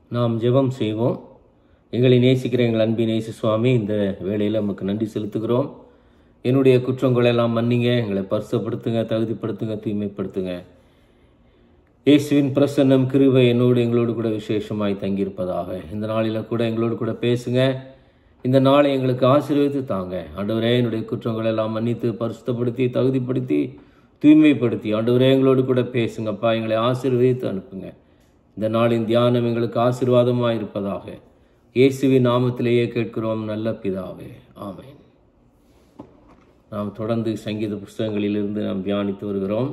நாம் ஜெபம் செய்வோம் எங்களை நேசிக்கிற எங்கள் அன்பின் நேசு சுவாமி இந்த வேளையில் நமக்கு நன்றி செலுத்துகிறோம் என்னுடைய குற்றங்களை எல்லாம் மன்னிங்க எங்களை பரிசப்படுத்துங்க தகுதிப்படுத்துங்க தூய்மைப்படுத்துங்க இயேசுவின் பிரசன்னம் கிருபை என்னோடு எங்களோடு கூட விசேஷமாய் தங்கியிருப்பதாக இந்த நாளில் கூட எங்களோடு கூட பேசுங்க இந்த நாளை எங்களுக்கு ஆசீர்வதித்து தாங்க ஆண்டவரே என்னுடைய குற்றங்களை எல்லாம் மன்னித்து பரிசுத்தப்படுத்தி தகுதிப்படுத்தி தூய்மைப்படுத்தி ஆண்டவரே எங்களோடு கூட பேசுங்கப்பா எங்களை ஆசீர்வதித்து அனுப்புங்க இந்த நாளின் தியானம் எங்களுக்கு ஆசீர்வாதமாக இருப்பதாக இயேசுவின் நாமத்திலேயே கேட்கிறோம் நல்ல பிதாவே ஆமென் நாம் தொடர்ந்து சங்கீத புஸ்தகங்களிலிருந்து நாம் தியானித்து வருகிறோம்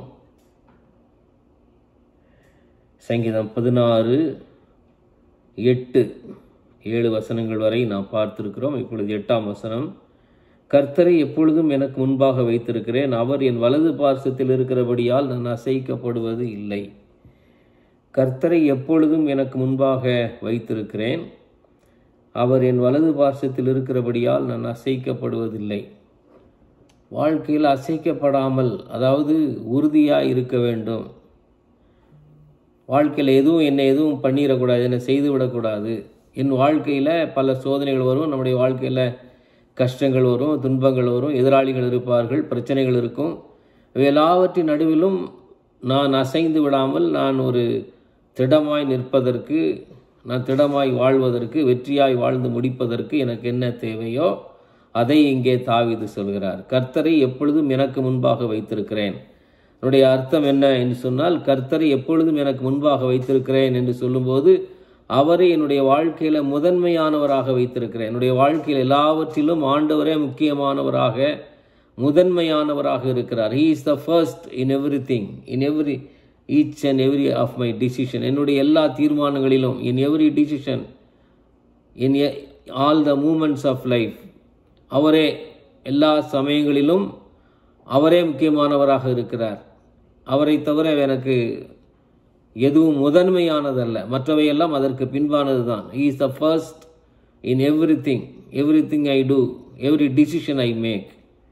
சங்கீதம் பதினாறு எட்டு ஏழு வசனங்கள் வரை நாம் பார்த்திருக்கிறோம் இப்பொழுது எட்டாம் வசனம் கர்த்தரை எப்பொழுதும் எனக்கு முன்பாக வைத்திருக்கிறேன் அவர் என் வலது பார்சத்தில் இருக்கிறபடியால் நான் அசைக்கப்படுவது இல்லை கர்த்தரை எப்பொழுதும் எனக்கு முன்பாக வைத்திருக்கிறேன் அவர் என் வலது பார்சத்தில் இருக்கிறபடியால் நான் அசைக்கப்படுவதில்லை வாழ்க்கையில் அசைக்கப்படாமல் அதாவது உறுதியாக இருக்க வேண்டும் வாழ்க்கையில் எதுவும் என்னை எதுவும் பண்ணிடக்கூடாது என்னை செய்து விடக்கூடாது என் வாழ்க்கையில் பல சோதனைகள் வரும் நம்முடைய வாழ்க்கையில் கஷ்டங்கள் வரும் துன்பங்கள் வரும் எதிராளிகள் இருப்பார்கள் பிரச்சனைகள் இருக்கும் இவை எல்லாவற்றின் நடுவிலும் நான் அசைந்து விடாமல் நான் ஒரு திடமாய் நிற்பதற்கு நான் திடமாய் வாழ்வதற்கு வெற்றியாய் வாழ்ந்து முடிப்பதற்கு எனக்கு என்ன தேவையோ அதை இங்கே தாவிது சொல்கிறார் கர்த்தரை எப்பொழுதும் எனக்கு முன்பாக வைத்திருக்கிறேன் என்னுடைய அர்த்தம் என்ன என்று சொன்னால் கர்த்தரை எப்பொழுதும் எனக்கு முன்பாக வைத்திருக்கிறேன் என்று சொல்லும்போது அவரை என்னுடைய வாழ்க்கையில் முதன்மையானவராக வைத்திருக்கிறேன் என்னுடைய வாழ்க்கையில் எல்லாவற்றிலும் ஆண்டவரே முக்கியமானவராக முதன்மையானவராக இருக்கிறார் he is the first in everything in every each and every of my decision என்னுடைய எல்லா தீர்மானங்களிலும் in every decision in all the moments of life அவரே எல்லா சமயங்களிலும் அவரே முக்கியமானவராக இருக்கிறார் அவரை தவிர எனக்கு எதுவும் முதன்மையானதல்ல மற்றவையெல்லாம் அதற்கு பின்பானது தான் he is the first in everything everything I do every decision I make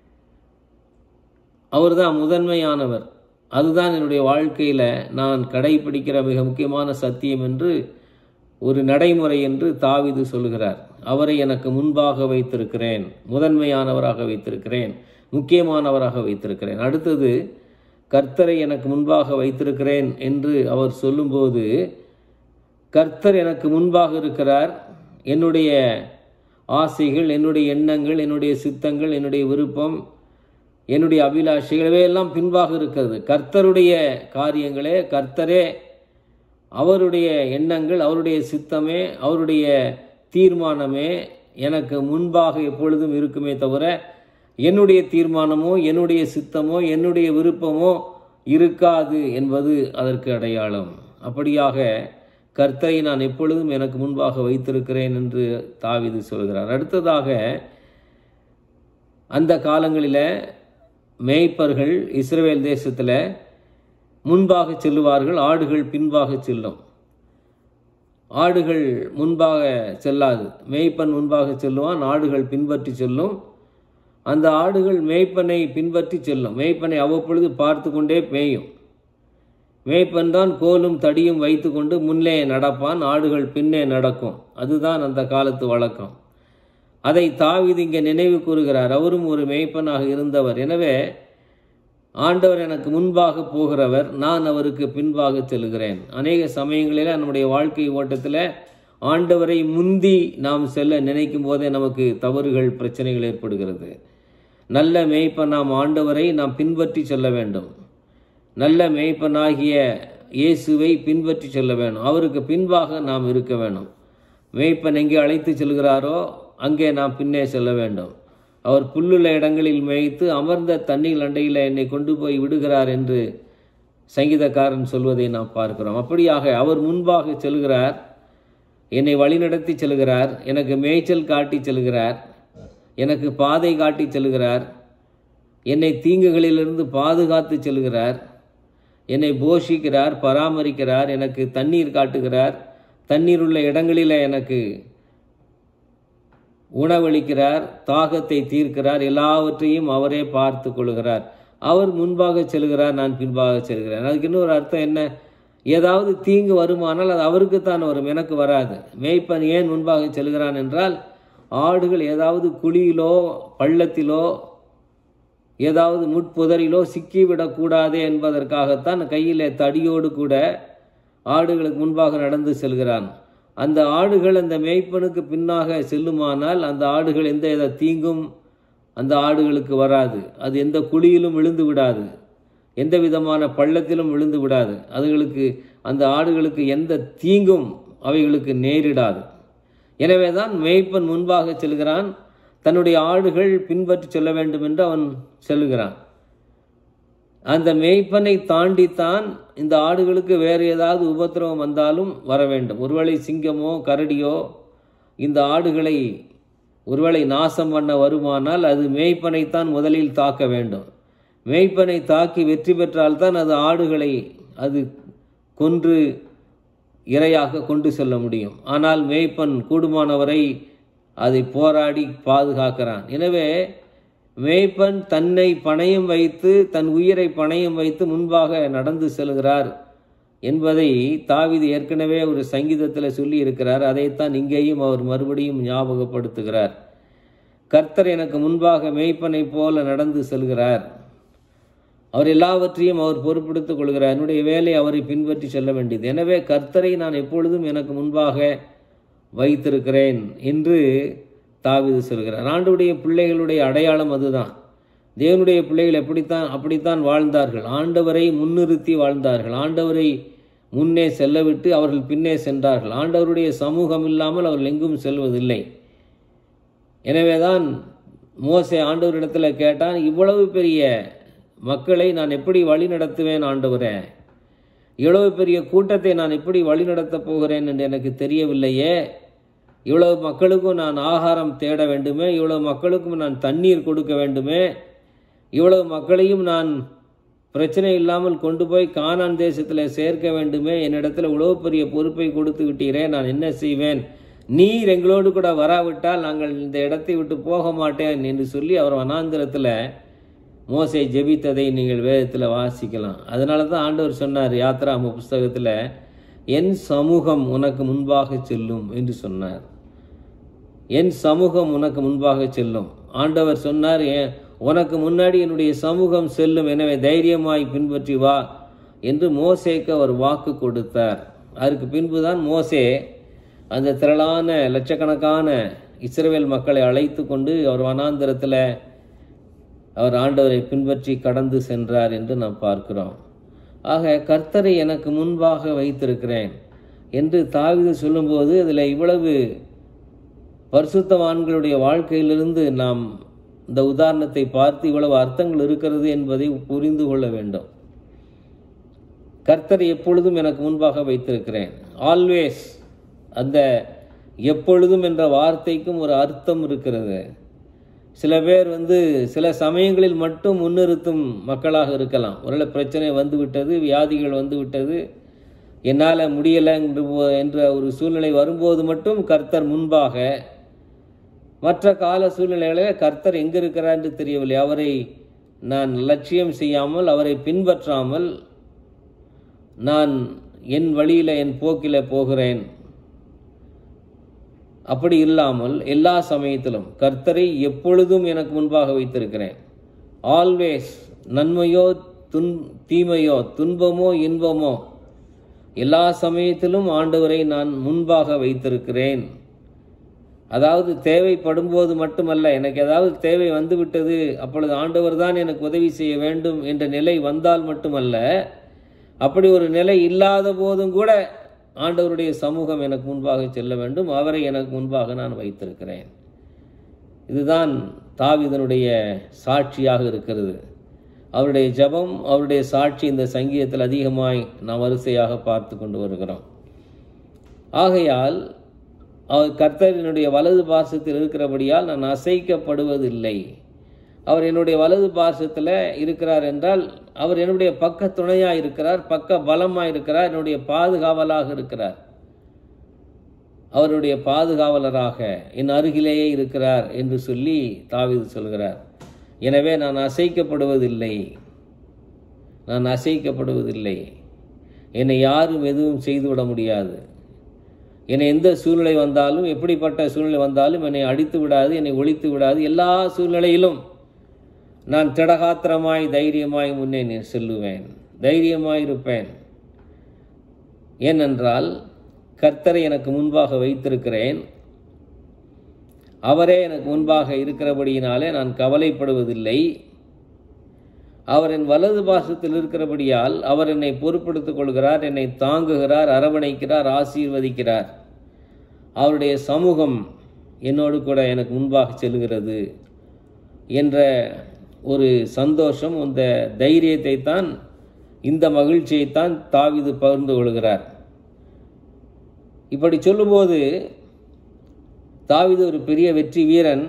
அவர் தான் முதன்மையானவர் அதுதான் என்னுடைய வாழ்க்கையில் நான் கடைபிடிக்கிற மிக முக்கியமான சத்தியம் என்று ஒரு நடைமுறை என்று தாவிது சொல்கிறார் அவரை எனக்கு முன்பாக வைத்திருக்கிறேன் முதன்மையானவராக வைத்திருக்கிறேன் முக்கியமானவராக வைத்திருக்கிறேன் அடுத்தது கர்த்தரை எனக்கு முன்பாக வைத்திருக்கிறேன் என்று அவர் சொல்லும்போது கர்த்தர் எனக்கு முன்பாக இருக்கிறார் என்னுடைய ஆசைகள் என்னுடைய எண்ணங்கள் என்னுடைய சித்தங்கள் என்னுடைய விருப்பம் என்னுடைய அபிலாஷைகள் இவையெல்லாம் பின்பாக இருக்கிறது கர்த்தருடைய காரியங்களே கர்த்தரே அவருடைய எண்ணங்கள் அவருடைய சித்தமே அவருடைய தீர்மானமே எனக்கு முன்பாக எப்பொழுதும் இருக்குமே தவிர என்னுடைய தீர்மானமோ என்னுடைய சித்தமோ என்னுடைய விருப்பமோ இருக்காது என்பது அதற்கு அடையாளம் அப்படியாக கர்த்தரை நான் எப்பொழுதும் எனக்கு முன்பாக வைத்திருக்கிறேன் என்று தாவிது சொல்கிறார் அடுத்ததாக அந்த காலங்களில் மேய்ப்பர்கள் இஸ்ரேல் தேசத்தில் முன்பாக செல்லுவார்கள் ஆடுகள் பின்பாக செல்லும் ஆடுகள் முன்பாக செல்லாது மேய்ப்பன் முன்பாக செல்லுவான் ஆடுகள் பின்பற்றி செல்லும் அந்த ஆடுகள் மேய்ப்பனை பின்பற்றி செல்லும் மேய்ப்பனை அவ்வப்பொழுது பார்த்து கொண்டே மேயும் மேய்ப்பன் தான் கோலும் தடியும் வைத்து கொண்டு முன்னே நடப்பான் ஆடுகள் பின்னே நடக்கும் அதுதான் அந்த காலத்து வழக்கம் அதை தாவிது இங்கே நினைவு கூறுகிறார் அவரும் ஒரு மேய்ப்பனாக இருந்தவர் எனவே ஆண்டவர் எனக்கு முன்பாக போகிறவர் நான் அவருக்கு பின்பாக செல்கிறேன் அநேக சமயங்களில் நம்முடைய வாழ்க்கை ஓட்டத்தில் ஆண்டவரை முந்தி நாம் செல்ல நினைக்கும் போதே நமக்கு தவறுகள் பிரச்சனைகள் ஏற்படுகிறது நல்ல மேய்ப்பன் நாம் ஆண்டவரை நாம் பின்பற்றி செல்ல வேண்டும் நல்ல மேய்ப்பனாகிய இயேசுவை பின்பற்றி செல்ல வேண்டும் அவருக்கு பின்பாக நாம் இருக்க வேண்டும் மேய்ப்பன் எங்கே அழைத்து செல்கிறாரோ அங்கே நாம் பின்னே செல்ல வேண்டும் அவர் புல்லுள்ள இடங்களில் மேய்த்து அமர்ந்த தண்ணீர் அண்டையில் என்னை கொண்டு போய் விடுகிறார் என்று சங்கீதக்காரன் சொல்வதை நாம் பார்க்கிறோம் அப்படியாக அவர் முன்பாக செல்கிறார் என்னை வழிநடத்தி செல்கிறார் எனக்கு மேய்ச்சல் காட்டி செல்கிறார் எனக்கு பாதை காட்டி செல்கிறார் என்னை தீங்குகளிலிருந்து பாதுகாத்து செல்கிறார் என்னை போஷிக்கிறார் பராமரிக்கிறார் எனக்கு தண்ணீர் காட்டுகிறார் தண்ணீர் உள்ள இடங்களில் எனக்கு உணவளிக்கிறார் தாகத்தை தீர்க்கிறார் எல்லாவற்றையும் அவரே பார்த்து கொள்கிறார் அவர் முன்பாக செல்கிறார் நான் பின்பாக செல்கிறேன் அதுக்கு இன்னொரு அர்த்தம் என்ன ஏதாவது தீங்கு வருமானால் அது அவருக்குத்தான் வரும் எனக்கு வராது மேய்ப்பன் ஏன் முன்பாக செல்கிறான் என்றால் ஆடுகள் ஏதாவது குழியிலோ பள்ளத்திலோ ஏதாவது முட்புதரிலோ சிக்கிவிடக்கூடாது என்பதற்காகத்தான் கையிலே தடியோடு கூட ஆடுகளுக்கு முன்பாக நடந்து செல்கிறான் அந்த ஆடுகள் அந்த மேய்ப்பனுக்கு பின்னாக செல்லுமானால் அந்த ஆடுகள் எந்த வித தீங்கும் அந்த ஆடுகளுக்கு வராது அது எந்த குழியிலும் விழுந்து விடாது எந்த விதமான பள்ளத்திலும் விழுந்து விடாது அதுகளுக்கு அந்த ஆடுகளுக்கு எந்த தீங்கும் அவைகளுக்கு நேரிடாது எனவே தான் மேய்ப்பன் முன்பாக செல்கிறான் தன்னுடைய ஆடுகள் பின்பற்றி செல்ல வேண்டும் என்று அவன் செல்கிறான் அந்த மேய்ப்பனை தாண்டித்தான் இந்த ஆடுகளுக்கு வேறு ஏதாவது உபத்திரவம் வந்தாலும் வர வேண்டும் ஒருவேளை சிங்கமோ கரடியோ இந்த ஆடுகளை ஒருவேளை நாசம் பண்ண வருமானால் அது மேய்ப்பனைத்தான் முதலில் தாக்க வேண்டும் மேய்ப்பனை தாக்கி வெற்றி பெற்றால்தான் அது ஆடுகளை அது கொன்று இரையாக கொண்டு செல்ல முடியும் ஆனால் மேய்ப்பன் கூடுமானவரை அதை போராடி பாதுகாக்கிறான் எனவே மேய்ப்பன் தன்னை பணயம் வைத்து தன் உயிரை பணயம் வைத்து முன்பாக நடந்து செல்கிறார் என்பதை தாவிது ஏற்கனவே ஒரு சங்கீதத்தில் சொல்லி இருக்கிறார் அதைத்தான் இங்கேயும் அவர் மறுபடியும் ஞாபகப்படுத்துகிறார் கர்த்தர் எனக்கு முன்பாக மேய்ப்பனைப் போல நடந்து செல்கிறார் அவர் எல்லாவற்றையும் அவர் பொறுப்படுத்திக் கொள்கிறார் என்னுடைய வேலை அவரை பின்பற்றி செல்ல வேண்டியது எனவே கர்த்தரை நான் எப்பொழுதும் எனக்கு முன்பாக வைத்திருக்கிறேன் என்று தாவிது சொல்கிறார் ஆண்டுடைய பிள்ளைகளுடைய அடையாளம் அதுதான் தேவனுடைய பிள்ளைகள் எப்படித்தான் அப்படித்தான் வாழ்ந்தார்கள் ஆண்டவரை முன்னிறுத்தி வாழ்ந்தார்கள் ஆண்டவரை முன்னே செல்லவிட்டு அவர்கள் பின்னே சென்றார்கள் ஆண்டவருடைய சமூகம் இல்லாமல் அவர்கள் எங்கும் செல்வதில்லை எனவேதான் மோசே ஆண்டவரிடத்தில் கேட்டான் இவ்வளவு பெரிய மக்களை நான் எப்படி வழி நடத்துவேன் ஆண்டவரே இவ்வளவு பெரிய கூட்டத்தை நான் எப்படி வழி நடத்தப் போகிறேன் என்று எனக்கு தெரியவில்லையே இவ்வளவு மக்களுக்கும் நான் ஆகாரம் தேட வேண்டுமே இவ்வளவு மக்களுக்கும் நான் தண்ணீர் கொடுக்க வேண்டுமே இவ்வளவு மக்களையும் நான் பிரச்சனை இல்லாமல் கொண்டு போய் கானான் தேசத்தில் சேர்க்க வேண்டுமே என்னிடத்தில் இவ்வளவு பெரிய பொறுப்பை கொடுத்து விட்டீரே நான் என்ன செய்வேன் நீர் எங்களோடு கூட வராவிட்டால் நாங்கள் இந்த இடத்தை விட்டு போக மாட்டேன் என்று சொல்லி அவர் வனாந்திரத்தில் மோசை ஜெபித்ததை நீங்கள் வேதத்தில் வாசிக்கலாம் அதனால தான் ஆண்டவர் சொன்னார் யாத்ராம புஸ்தகத்தில் என் சமூகம் உனக்கு முன்பாக செல்லும் என்று சொன்னார் என் சமூகம் உனக்கு முன்பாக செல்லும் ஆண்டவர் சொன்னார் "என்- உனக்கு முன்னாடி என்னுடைய சமூகம் செல்லும் எனவே தைரியமாய் பின்பற்றி வா என்று மோசேக்கு அவர் வாக்கு கொடுத்தார் அதற்கு பின்புதான் மோசே அந்த திரளான லட்சக்கணக்கான இஸ்ரவேல் மக்களை அழைத்து கொண்டு அவர் வனாந்திரத்தில் அவர் ஆண்டவரை பின்பற்றி கடந்து சென்றார் என்று நாம் பார்க்கிறோம் ஆக கர்த்தரை எனக்கு முன்பாக வைத்திருக்கிறேன் என்று தாவீது சொல்லும்போது அதில் இவ்வளவு பரிசுத்தவான்களுடைய வாழ்க்கையிலிருந்து நாம் இந்த உதாரணத்தை பார்த்து இவ்வளவு அர்த்தங்கள் இருக்கிறது என்பதை புரிந்து கொள்ள வேண்டும் கர்த்தர் எப்பொழுதும் எனக்கு முன்பாக வைத்திருக்கிறேன் ஆல்வேஸ் அந்த எப்பொழுதும் என்ற வார்த்தைக்கும் ஒரு அர்த்தம் இருக்கிறது சில பேர் வந்து சில சமயங்களில் மட்டும் முன்னிறுத்தும் மக்களாக இருக்கலாம் ஒருவேளை பிரச்சனை வந்து விட்டது வியாதிகள் வந்து விட்டது என்னால் முடியலை என்று போ- என்ற ஒரு சூழ்நிலை வரும்போது மட்டும் கர்த்தர் முன்பாக மற்ற கால சூழ்நிலைகளில் கர்த்தர் எங்கே இருக்கிறார் என்று தெரியவில்லை அவரை நான் லட்சியம் செய்யாமல் அவரை பின்பற்றாமல் நான் என் வழியில் என் போக்கில் போகிறேன் அப்படி இல்லாமல் எல்லா சமயத்திலும் கர்த்தரை எப்பொழுதும் எனக்கு முன்பாக வைத்திருக்கிறேன் ஆல்வேஸ் நன்மையோ துன் தீமையோ துன்பமோ இன்பமோ எல்லா சமயத்திலும் ஆண்டவரை நான் முன்பாக வைத்திருக்கிறேன் அதாவது தேவைப்படும் போது மட்டுமல்ல எனக்கு ஏதாவது தேவை வந்து விட்டது அப்பொழுது ஆண்டவர் தான் எனக்கு உதவி செய்ய வேண்டும் என்ற நிலை வந்தால் மட்டுமல்ல அப்படி ஒரு நிலை இல்லாத போதும் கூட ஆண்டவருடைய சமூகம் எனக்கு முன்பாக செல்ல வேண்டும் அவரை எனக்கு முன்பாக நான் வைத்திருக்கிறேன் இதுதான் தாவீதனுடைய சாட்சியாக இருக்கிறது அவருடைய ஜெபம் அவருடைய சாட்சி இந்த சங்கீதத்தில் அதிகமாய் நாம் வரிசையாக பார்த்து கொண்டு வருகிறோம் ஆகையால் அவர் கர்த்தர் என்னுடைய வலது பாசத்தில் இருக்கிறபடியால் நான் அசைக்கப்படுவதில்லை அவர் என்னுடைய வலது பாசத்தில் இருக்கிறார் என்றால் அவர் என்னுடைய பக்க துணையாக இருக்கிறார் பக்க பலமாக இருக்கிறார் என்னுடைய பாதுகாவலாக இருக்கிறார் அவருடைய பாதுகாவலராக என் அருகிலேயே இருக்கிறார் என்று சொல்லி தாவீது சொல்கிறார் எனவே நான் அசைக்கப்படுவதில்லை நான் அசைக்கப்படுவதில்லை என்னை யாரும் எதுவும் செய்துவிட முடியாது என்னை எந்த சூழ்நிலை வந்தாலும் எப்படிப்பட்ட சூழ்நிலை வந்தாலும் என்னை அடித்து விடாது என்னை ஒழித்து விடாது எல்லா சூழ்நிலையிலும் நான் திடகாத்திரமாய் தைரியமாய் முன்னே நி- செல்லுவேன் தைரியமாய் இருப்பேன் ஏனென்றால் கர்த்தரை எனக்கு முன்பாக வைத்திருக்கிறேன் அவரே எனக்கு முன்பாக இருக்கிறபடியினாலே நான் கவலைப்படுவதில்லை அவர் என் வலது பாசத்தில் இருக்கிறபடியால் அவர் என்னை பொறுப்படுத்திக் கொள்கிறார் என்னை தாங்குகிறார் அரவணைக்கிறார் ஆசீர்வதிக்கிறார் அவருடைய சமூகம் என்னோடு கூட எனக்கு முன்பாக செல்கிறது என்ற ஒரு சந்தோஷம் இந்த தைரியத்தை தான் இந்த மகிழ்ச்சியைத்தான் தாவிது பகிர்ந்து கொள்கிறார் இப்படி சொல்லும்போது தாவீது ஒரு பெரிய வெற்றி வீரன்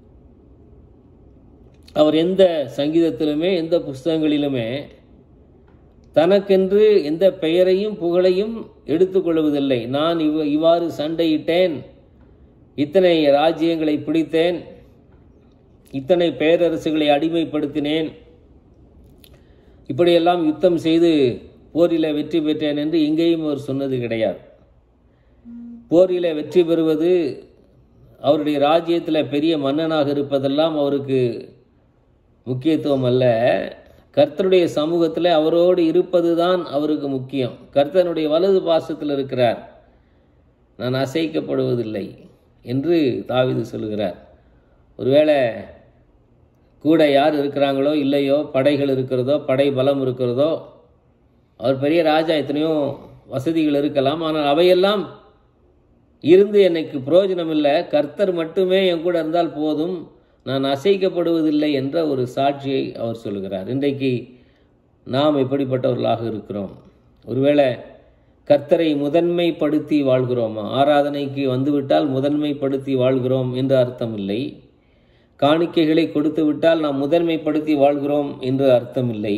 அவர் எந்த சங்கீதத்திலுமே எந்த புஸ்தகங்களிலுமே தனக்கென்று எந்த பெயரையும் புகழையும் எடுத்துக்கொள்வதில்லை நான் இவ் இவ்வாறு சண்டையிட்டேன் இத்தனை ராஜ்யங்களை பிடித்தேன் இத்தனை பேரரசுகளை அடிமைப்படுத்தினேன் இப்படியெல்லாம் யுத்தம் செய்து போரில் வெற்றி பெற்றேன் என்று எங்கேயும் அவர் சொன்னது கிடையாது போரில் வெற்றி பெறுவது அவருடைய ராஜ்யத்தில் பெரிய மன்னனாக இருப்பதெல்லாம் அவருக்கு முக்கியத்துவம் அல்ல கர்த்தருடைய சமூகத்தில் அவரோடு இருப்பது தான் அவருக்கு முக்கியம் கர்த்தனுடைய வலது பாசத்தில் இருக்கிறார் நான் அசைக்கப்படுவதில்லை என்று தாவீது சொல்கிறார் ஒருவேளை கூட யார் இருக்கிறாங்களோ இல்லையோ படைகள் இருக்கிறதோ படை பலம் இருக்கிறதோ அவர் பெரிய ராஜா எத்தனையோ வசதிகள் இருக்கலாம் ஆனால் அவையெல்லாம் இருந்து எனக்கு பிரயோஜனம் இல்லை கர்த்தர் மட்டுமே என் கூட இருந்தால் போதும் நான் அசைக்கப்படுவதில்லை என்ற ஒரு சாட்சியை அவர் சொல்கிறார் இன்றைக்கு நாம் எப்படிப்பட்டவர்களாக இருக்கிறோம் ஒருவேளை கர்த்தரை முதன்மைப்படுத்தி வாழ்கிறோமா ஆராதனைக்கு வந்துவிட்டால் முதன்மைப்படுத்தி வாழ்கிறோம் என்று அர்த்தம் இல்லை காணிக்கைகளை கொடுத்து விட்டால் நாம் முதன்மைப்படுத்தி வாழ்கிறோம் என்று அர்த்தம் இல்லை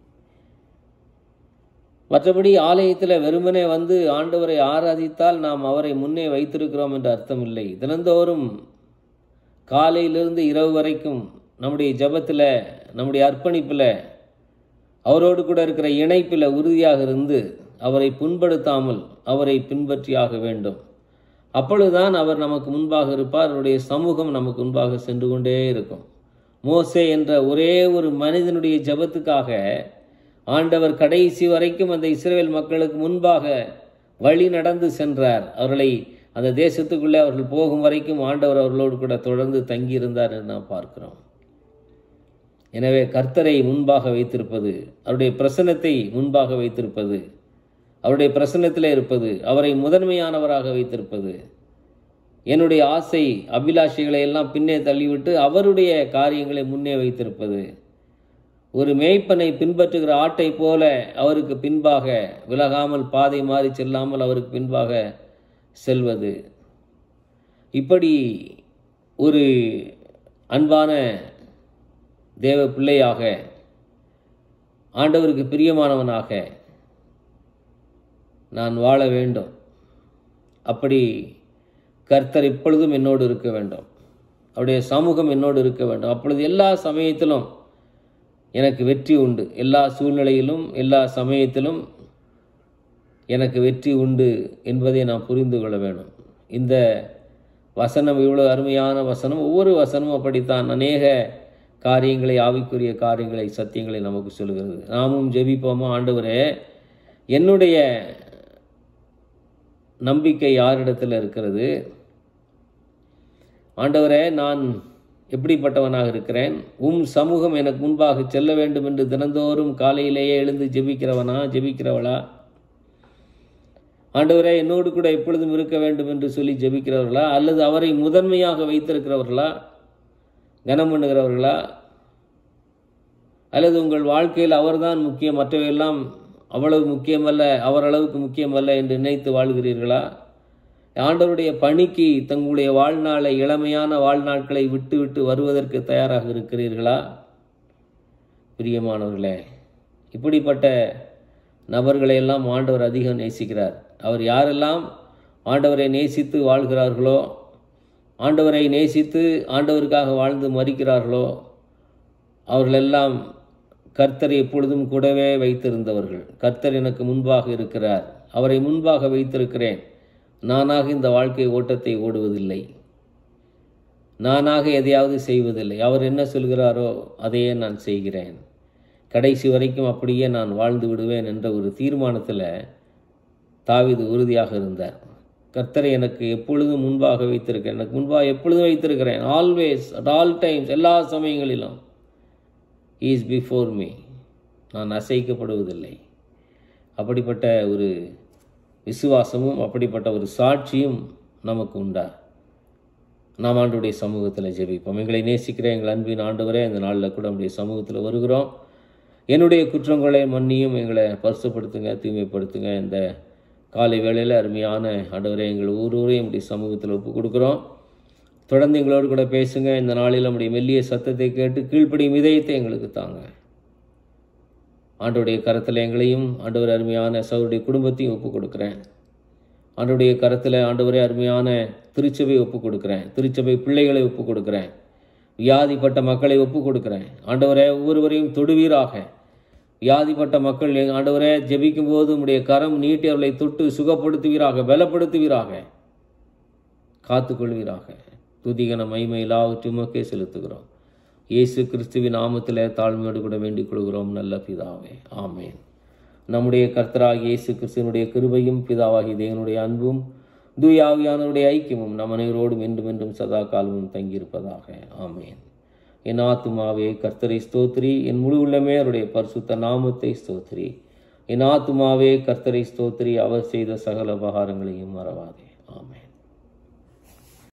மற்றபடி ஆலயத்தில் வெறுமனே வந்து ஆண்டவரை ஆராதித்தால் நாம் அவரை முன்னே வைத்திருக்கிறோம் என்று அர்த்தம் இல்லை தினந்தோறும் காலையிலிருந்து இரவு வரைக்கும் நம்முடைய ஜெபத்தில் நம்முடைய அர்ப்பணிப்பில் அவரோடு கூட இருக்கிற இணைப்பில் உறுதியாக இருந்து அவரை புண்படுத்தாமல் அவரை பின்பற்றியாக வேண்டும் அப்பொழுதுதான் அவர் நமக்கு முன்பாக இருப்பார் அவருடைய சமூகம் நமக்கு முன்பாக சென்று கொண்டே இருக்கும் மோசே என்ற ஒரே ஒரு மனிதனுடைய ஜெபத்துக்காக ஆண்டவர் கடைசி வரைக்கும் அந்த இஸ்ரேல் மக்களுக்கு முன்பாக வழி நடந்து சென்றார் அவர்களை அந்த தேசத்துக்குள்ளே அவர்கள் போகும் வரைக்கும் ஆண்டவர் அவர்களோடு கூட தொடர்ந்து தங்கியிருந்தார் என்று நாம் பார்க்கிறோம் எனவே கர்த்தரை முன்பாக வைத்திருப்பது அவருடைய பிரசன்னத்தை முன்பாக வைத்திருப்பது அவருடைய பிரசன்னத்திலே இருப்பது அவரை முதன்மையானவராக வைத்திருப்பது என்னுடைய ஆசை அபிலாஷைகளை எல்லாம் பின்னே தள்ளிவிட்டு அவருடைய காரியங்களை முன்னே வைத்திருப்பது ஒரு மேய்ப்பனை பின்பற்றுகிற ஆட்டை போல அவருக்கு பின்பாக விலகாமல் பாதை மாறி செல்லாமல் அவருக்கு பின்பாக செல்வது இப்படி ஒரு அன்பான தேவ பிள்ளையாக ஆண்டவருக்கு பிரியமானவனாக நான் வாழ வேண்டும் அப்படி கர்த்தர் இப்பொழுதும் என்னோடு இருக்க வேண்டும் அவருடைய சமூகம் என்னோடு இருக்க வேண்டும் அப்பொழுது எல்லா சமயத்திலும் எனக்கு வெற்றி உண்டு எல்லா சூழ்நிலையிலும் எல்லா சமயத்திலும் எனக்கு வெற்றி உண்டு என்பதை நாம் புரிந்து கொள்ள வேண்டும் இந்த வசனம் இவ்வளோ அருமையான வசனம் ஒவ்வொரு வசனமும் அப்படித்தான் அநேக காரியங்களை ஆவிக்குரிய காரியங்களை சத்தியங்களை நமக்கு சொல்கிறது நாமும் ஜெபிப்போமா ஆண்டவரே என்னுடைய நம்பிக்கை யாரிடத்தில் இருக்கிறது ஆண்டவரே நான் எப்படிப்பட்டவனாக இருக்கிறேன் உம் சமூகம் எனக்கு முன்பாக செல்ல வேண்டும் என்று தினந்தோறும் காலையிலேயே எழுந்து ஜெபிக்கிறவனா ஜெபிக்கிறவளா ஆண்டவரே என்னோடு கூட எப்பொழுதும் இருக்க வேண்டும் என்று சொல்லி ஜெபிக்கிறவர்களா அல்லது அவரை முதன்மையாக வைத்திருக்கிறவர்களா கனம் பண்ணுகிறவர்களா அல்லது உங்கள் வாழ்க்கையில் அவர்தான் முக்கியம் மற்றவையெல்லாம் அவ்வளவு முக்கியமல்ல அவர் அளவுக்கு முக்கியமல்ல என்று நினைத்து வாழ்கிறீர்களா ஆண்டவருடைய பணிக்கு தங்களுடைய வாழ்நாளை இளமையான வாழ்நாட்களை விட்டு விட்டு வருவதற்கு தயாராக இருக்கிறீர்களா பிரியமானவர்களே இப்படிப்பட்ட நபர்களை எல்லாம் ஆண்டவர் அதிகம் நேசிக்கிறார் அவர் யாரெல்லாம் ஆண்டவரை நேசித்து வாழ்கிறார்களோ ஆண்டவரை நேசித்து ஆண்டவருக்காக வாழ்ந்து மறிக்கிறார்களோ அவர்களெல்லாம் கர்த்தர் எப்பொழுதும் கூடவே வைத்திருந்தவர்கள் கர்த்தர் எனக்கு முன்பாக இருக்கிறார் அவரை முன்பாக வைத்திருக்கிறேன் நானாக இந்த வாழ்க்கை ஓட்டத்தை ஓடுவதில்லை நானாக எதையாவது செய்வதில்லை அவர் என்ன சொல்கிறாரோ அதையே நான் செய்கிறேன் கடைசி வரைக்கும் அப்படியே நான் வாழ்ந்து விடுவேன் என்ற ஒரு தீர்மானத்தில் தாவிது உறுதியாக இருந்தார் கர்த்தரை எனக்கு எப்பொழுதும் முன்பாக வைத்திருக்கிறேன் எனக்கு முன்பாக எப்பொழுதும் வைத்திருக்கிறேன் ஆல்வேஸ் அட் ஆல் டைம்ஸ் எல்லா சமயங்களிலும் இஸ் பிஃபோர் மீ நான் அசைக்கப்படுவதில்லை அப்படிப்பட்ட ஒரு விசுவாசமும் அப்படிப்பட்ட ஒரு சாட்சியும் நமக்கு உண்டா நாம் ஆண்டுடைய சமூகத்தில் ஜெபிப்போம் எங்களை நேசிக்கிற எங்கள் அன்பின் ஆண்டவரே இந்த நாளில் கூட நம்முடைய சமூகத்தில் வருகிறோம் என்னுடைய குற்றங்களை மன்னியும் எங்களை பரிசுப்படுத்துங்க தூய்மைப்படுத்துங்க இந்த காலை வேளையில் அருமையான ஆண்டவரே எங்கள் ஒவ்வொருவரையும் நம்முடைய சமூகத்தில் ஒப்பு கொடுக்குறோம் தொடர்ந்து எங்களோடு கூட பேசுங்க இந்த நாளில் நம்முடைய மெல்லிய சத்தத்தை கேட்டு கீழ்ப்படியும் இதயத்தை எங்களுக்கு தாங்க ஆண்டோடைய கரத்தில் எங்களையும் ஆண்டவர் அருமையான சவருடைய குடும்பத்தையும் ஒப்பு கொடுக்குறேன் ஆண்டோடைய கரத்தில் ஆண்டவரே அருமையான திருச்சபை ஒப்பு கொடுக்குறேன் திருச்சபை பிள்ளைகளை ஒப்பு கொடுக்குறேன் வியாதிப்பட்ட மக்களை ஒப்பு கொடுக்குறேன் ஆண்டவரே ஒவ்வொருவரையும் தொடுவீராக வியாதிப்பட்ட மக்கள் எங்க ஆண்டவரே ஜெபிக்கும் போது உம்முடைய கரம் நீட்டி அவர்களை தொட்டு சுகப்படுத்துவீராக பலப்படுத்துவீராக காத்துக்கொள்வீராக துதிகன மைமை எல்லாவற்றுமக்கே செலுத்துகிறோம் இயேசு கிறிஸ்துவின் நாமத்தில் தாழ்மையோடு கூட வேண்டிக் கொள்கிறோம் நல்ல பிதாவே ஆமேன் நம்முடைய கர்த்தராகிய இயேசு கிறிஸ்துவனுடைய கிருபையும் பிதாவாகிய தேவனுடைய அன்பும் தூயாவியானவருடைய ஐக்கியமும் நம் அனைவரோடும் என்றும் என்றும் சதா காலமும் தங்கியிருப்பதாக ஆமேன் என் ஆத்துமாவே கர்த்தரை ஸ்தோத்ரி என் முழு உள்ளமே அவருடைய பரிசுத்த நாமத்தை ஸ்தோத்ரி என் ஆத்துமாவே கர்த்தரை ஸ்தோத்ரி அவர் செய்த சகல உபகாரங்களையும் மறவாதே ஆமேன்